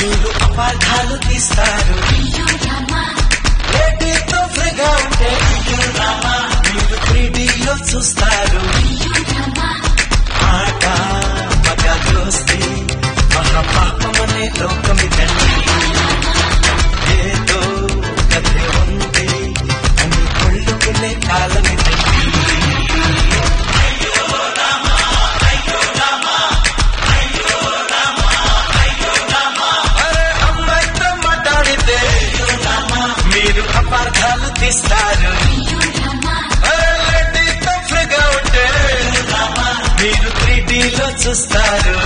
మీరు అపార్థాలు తీస్తారు లేడీతో ఫ్రీగా ఉంటే అయ్యో రామా మీరు త్రీడీలో చూస్తారు ఆట మగ దోస్తి మహాపాపమనే లోకమిదండి ఏదో కథ ఉంది అని కొళ్ళుకునే కాలమిదండి అరే అమ్మాయితో మాట్లాడితే మీరు అపార్థాలు తీస్తారు అరే లేడీతో ఫ్రీగా ఉంటే మీరు త్రీ లో చూస్తారు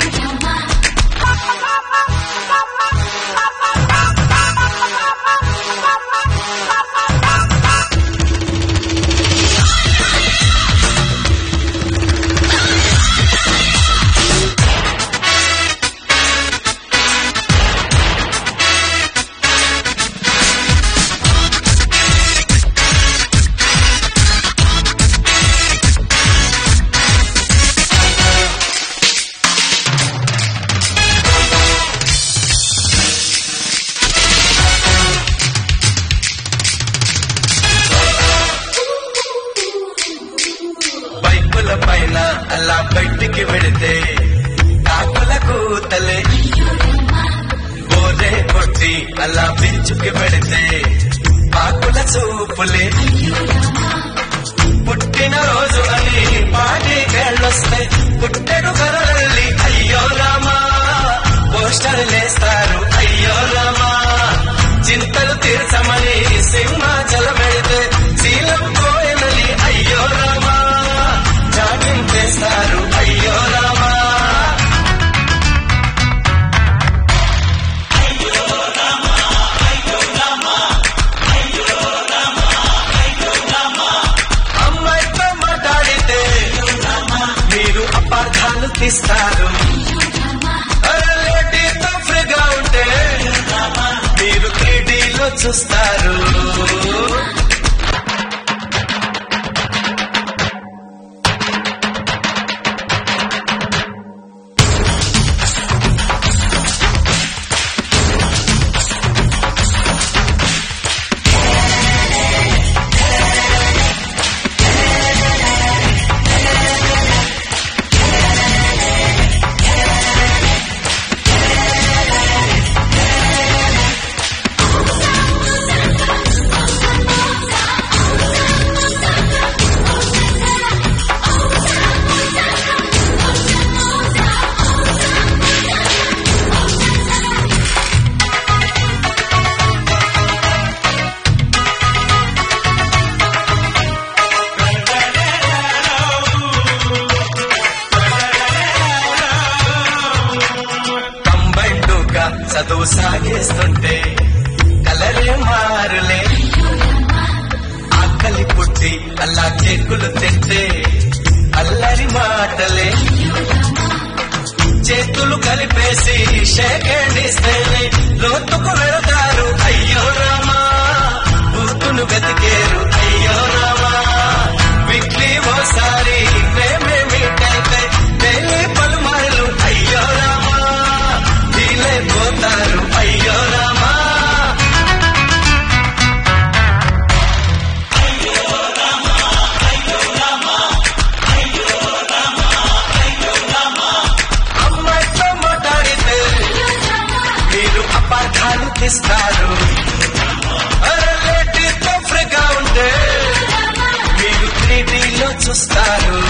బైకుల పైన అలా బయటికి వెళితే కాకుల కూతలే బోరే కొట్టి అలా బెంచుకి పెడితే పాకుల చూపులే పుట్టిన రోజు అని పాడి కేళ్ళొస్తే పుట్టెడు కరలల్లి అయ్యో రామా పోస్టర్ లేస్తారు అయ్యో రామా చింతలు తీర్చమని సింహాచలం వెళితే శీలం కోయమని అయ్యో రామా చాటింపేస్తారు అయ్యో రామా అమ్మాయితో మాట్లాడితే మీరు అపార్థాలు తీస్తారు అరే లేడీతో ఫ్రీగా ఉంటే మీరు త్రీడీలో చూస్తారు కంబైండుగా చదువు సాగేస్తుంటే కలరే మారులే ఆకలి పుట్టి అల్లా కేకులు తింటే అల్లరి మాటలే చేతులు కలిపేసి షేకేడిస్తేనే లోతుకు వెళతారు అయ్యో రామా గుర్తును వెతికేరు అయ్యో రామా వీక్లీ ఓసారి ప్రేమే మీటైతే డైలీ పలుమార్లు అయ్యో రామా వీలే పోతారు అయ్యో రామా అమ్మాయితో మాట్లాడితే మీరు అపార్థాలు తీస్తారు అరే లేడీతో ఫ్రీగా ఉంటే మీరు త్రీడీలో చూస్తారు